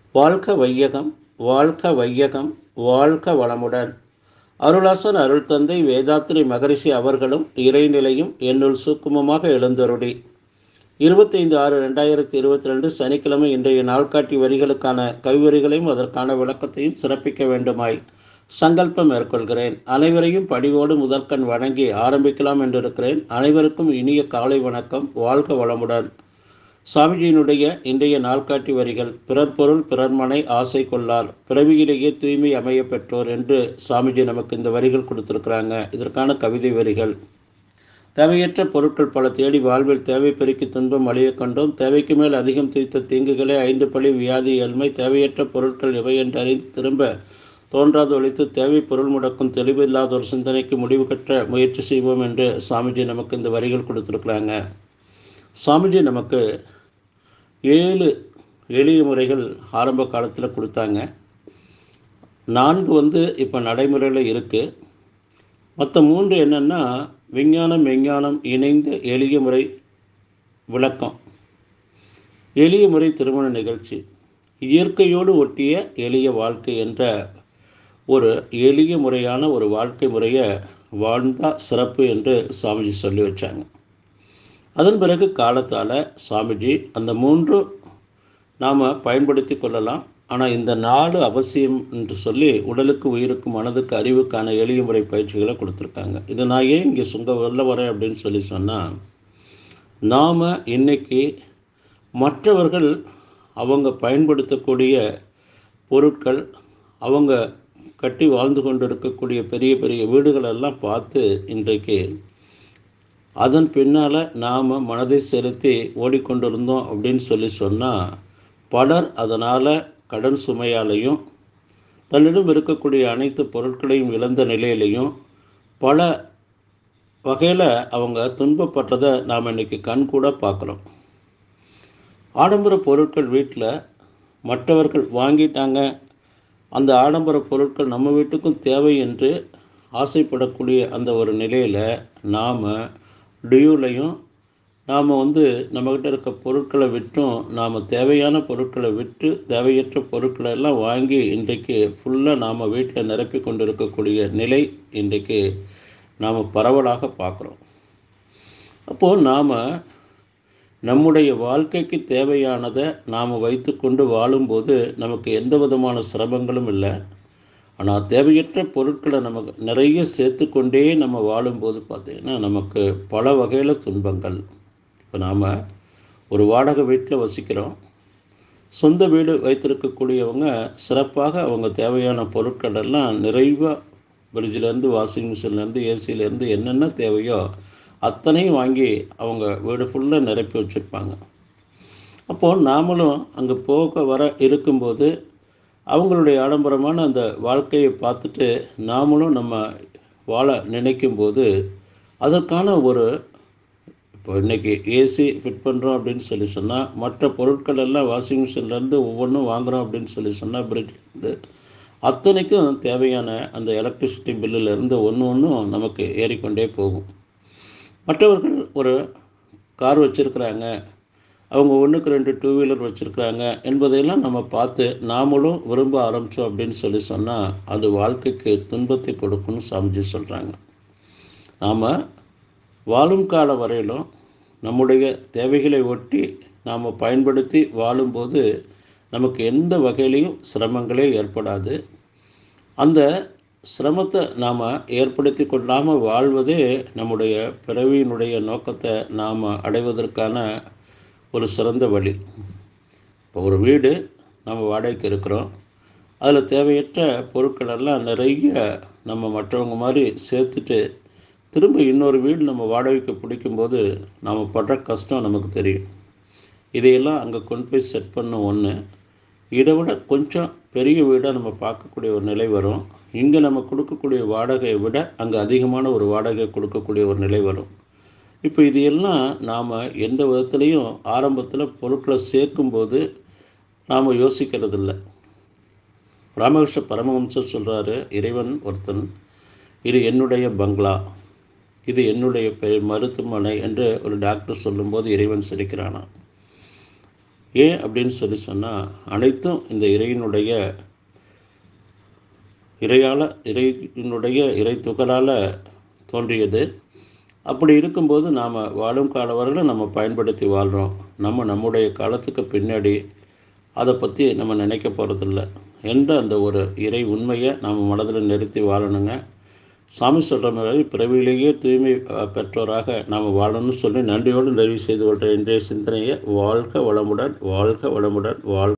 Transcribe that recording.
வாழ்க வையகம் வாழ்க வையகம் வாழ்க வளமுடன் அருளாசன் அருள் தந்தை வேதாத்திரி மகரிஷி அவர்களும் இறைநிலையும் என்னுள் சூக்குமமாக எழுந்தருளி இருபத்தைந்து ஆறு ரெண்டாயிரத்தி இருபத்தி ரெண்டு சனிக்கிழமை இன்றைய நாள்காட்டி வரிகளுக்கான கவிவரிகளையும் அதற்கான விளக்கத்தையும் சிறப்பிக்க வேண்டுமாய் சங்கல்பம் மேற்கொள்கிறேன் அனைவரையும் படிவோடு முதற்கண் வணங்கி ஆரம்பிக்கலாம் என்றிருக்கிறேன் அனைவருக்கும் இனிய காலை வணக்கம் வாழ்க வளமுடன் சாமிஜியினுடைய இன்றைய நாள்காட்டி வரிகள் பிறர் பொருள் பிறர் மனை ஆசை கொள்ளார் பிறவியிலேயே தூய்மை அமைய பெற்றோர் என்று சாமிஜி நமக்கு இந்த வரிகள் கொடுத்துருக்குறாங்க இதற்கான கவிதை வரிகள் தேவையற்ற பொருட்கள் பல தேடி வாழ்வில் தேவை பெருக்கி துன்பம் அழிய கண்டோம் தேவைக்கு மேல் அதிகம் தீர்த்த தீங்குகளே ஐந்து பழி வியாதி ஏழ்மை தேவையற்ற பொருட்கள் எவை என்று அறிந்து திரும்ப தோன்றாது ஒழித்து தேவை பொருள் முடக்கும் தெளிவு இல்லாத ஒரு சிந்தனைக்கு முடிவு கட்ட முயற்சி செய்வோம் என்று சாமிஜி நமக்கு இந்த வரிகள் கொடுத்துருக்குறாங்க சாமிஜி நமக்கு ஏழு எளிய முறைகள் ஆரம்ப காலத்தில் கொடுத்தாங்க நான்கு வந்து இப்போ நடைமுறையில் இருக்குது மற்ற மூன்று என்னென்னா விஞ்ஞானம் மெஞ்ஞானம் இணைந்த எளிய முறை விளக்கம் எளிய முறை திருமண நிகழ்ச்சி இயற்கையோடு ஒட்டிய எளிய வாழ்க்கை என்ற ஒரு எளிய முறையான ஒரு வாழ்க்கை முறையை வாழ்ந்தா சிறப்பு என்று சாமிஜி சொல்லி வச்சாங்க அதன் பிறகு காலத்தால் சாமிஜி அந்த மூன்று நாம் பயன்படுத்தி கொள்ளலாம் ஆனால் இந்த நாலு அவசியம் என்று சொல்லி உடலுக்கு உயிருக்கு மனதுக்கு அறிவுக்கான எளிய முறை பயிற்சிகளை கொடுத்துருக்காங்க இது நான் ஏன் இங்கே சுங்க வெளில வரேன் அப்படின்னு சொல்லி சொன்னால் நாம் இன்றைக்கி மற்றவர்கள் அவங்க பயன்படுத்தக்கூடிய பொருட்கள் அவங்க கட்டி வாழ்ந்து கொண்டு இருக்கக்கூடிய பெரிய பெரிய வீடுகளெல்லாம் பார்த்து இன்றைக்கு அதன் பின்னால் நாம் மனதை செலுத்தி ஓடிக்கொண்டிருந்தோம் அப்படின்னு சொல்லி சொன்னால் பலர் அதனால் கடன் சுமையாலையும் தன்னிடம் இருக்கக்கூடிய அனைத்து பொருட்களையும் இழந்த நிலையிலையும் பல வகையில் அவங்க துன்பப்பட்டதை நாம் இன்றைக்கி கண் கூட பார்க்குறோம் ஆடம்பர பொருட்கள் வீட்டில் மற்றவர்கள் வாங்கிட்டாங்க அந்த ஆடம்பர பொருட்கள் நம்ம வீட்டுக்கும் தேவை என்று ஆசைப்படக்கூடிய அந்த ஒரு நிலையில் நாம் டியூலையும் நாம் வந்து நம்மக்கிட்ட இருக்க பொருட்களை விட்டும் நாம் தேவையான பொருட்களை விட்டு தேவையற்ற பொருட்களை எல்லாம் வாங்கி இன்றைக்கு ஃபுல்லாக நாம் வீட்டில் நிரப்பி கொண்டு இருக்கக்கூடிய நிலை இன்றைக்கு நாம் பரவலாக பார்க்குறோம் அப்போது நாம் நம்முடைய வாழ்க்கைக்கு தேவையானதை நாம் வைத்துக்கொண்டு வாழும்போது நமக்கு எந்த விதமான சிரமங்களும் இல்லை ஆனால் தேவையற்ற பொருட்களை நமக்கு நிறைய சேர்த்துக்கொண்டே நம்ம வாழும்போது பார்த்திங்கன்னா நமக்கு பல வகையில் துன்பங்கள் இப்போ நாம் ஒரு வாடகை வீட்டில் வசிக்கிறோம் சொந்த வீடு வைத்திருக்கக்கூடியவங்க சிறப்பாக அவங்க தேவையான பொருட்கள் எல்லாம் நிறைவாக ஃப்ரிட்ஜிலேருந்து வாஷிங் மிஷின்லேருந்து ஏசிலேருந்து என்னென்ன தேவையோ அத்தனையும் வாங்கி அவங்க வீடு ஃபுல்லாக நிரப்பி வச்சுருப்பாங்க அப்போது நாமளும் அங்கே போக வர இருக்கும்போது அவங்களுடைய ஆடம்பரமான அந்த வாழ்க்கையை பார்த்துட்டு நாமளும் நம்ம வாழ நினைக்கும்போது அதற்கான ஒரு இப்போ இன்றைக்கி ஏசி ஃபிட் பண்ணுறோம் அப்படின்னு சொல்லி சொன்னால் மற்ற பொருட்கள் எல்லாம் வாஷிங் மிஷின்லேருந்து ஒவ்வொன்றும் வாங்குகிறோம் அப்படின்னு சொல்லி சொன்னால் ஃப்ரிட்ஜ்லேருந்து அத்தனைக்கும் தேவையான அந்த எலக்ட்ரிசிட்டி பில்லுலேருந்து ஒன்று ஒன்றும் நமக்கு ஏறிக்கொண்டே போகும் மற்றவர்கள் ஒரு கார் வச்சுருக்குறாங்க அவங்க ஒன்றுக்கு ரெண்டு டூ வீலர் வச்சுருக்குறாங்க என்பதையெல்லாம் நம்ம பார்த்து நாமளும் விரும்ப ஆரம்பித்தோம் அப்படின்னு சொல்லி சொன்னால் அது வாழ்க்கைக்கு துன்பத்தை கொடுக்கும்னு சாமிஜி சொல்கிறாங்க நாம் வாழும் கால வரையிலும் நம்முடைய தேவைகளை ஒட்டி நாம் பயன்படுத்தி வாழும்போது நமக்கு எந்த வகையிலையும் சிரமங்களே ஏற்படாது அந்த சிரமத்தை நாம் ஏற்படுத்தி கொள்ளாமல் வாழ்வதே நம்முடைய பிறவியினுடைய நோக்கத்தை நாம் அடைவதற்கான ஒரு சிறந்த வழி இப்போ ஒரு வீடு நம்ம வாடகைக்கு இருக்கிறோம் அதில் தேவையற்ற பொருட்கள் எல்லாம் நிறைய நம்ம மற்றவங்க மாதிரி சேர்த்துட்டு திரும்ப இன்னொரு வீடு நம்ம வாடகைக்கு பிடிக்கும்போது நாம் படுற கஷ்டம் நமக்கு தெரியும் இதையெல்லாம் அங்கே கொண்டு போய் செட் பண்ண ஒன்று இதை விட கொஞ்சம் பெரிய வீடாக நம்ம பார்க்கக்கூடிய ஒரு நிலை வரும் இங்கே நம்ம கொடுக்கக்கூடிய வாடகையை விட அங்கே அதிகமான ஒரு வாடகை கொடுக்கக்கூடிய ஒரு நிலை வரும் இப்போ இது எல்லாம் நாம் எந்த விதத்துலேயும் ஆரம்பத்தில் பொருட்களை சேர்க்கும்போது நாம் யோசிக்கிறதில்ல ராமகிருஷ்ண பரமஹம்சர் சொல்கிறாரு இறைவன் ஒருத்தன் இது என்னுடைய பங்களா இது என்னுடைய பெயர் மருத்துவமனை என்று ஒரு டாக்டர் சொல்லும்போது இறைவன் சிரிக்கிறானா ஏன் அப்படின்னு சொல்லி சொன்னால் அனைத்தும் இந்த இறையினுடைய இறையால் இறையினுடைய இறை துகளால் தோன்றியது அப்படி இருக்கும்போது நாம் வாழும் கால வரையிலும் நம்ம பயன்படுத்தி வாழ்கிறோம் நம்ம நம்முடைய காலத்துக்கு பின்னாடி அதை பற்றி நம்ம நினைக்க போகிறதில்ல என்ற அந்த ஒரு இறை உண்மையை நம்ம மனதில் நிறுத்தி வாழணுங்க சாமி சொல்கிற மாதிரி பிறவியிலேயே தூய்மை பெற்றோராக நாம் வாழணும்னு சொல்லி நன்றியோடு நிறைவு செய்து கொள்கிற இன்றைய சிந்தனையை வாழ்க வளமுடன் வாழ்க வளமுடன் வாழ்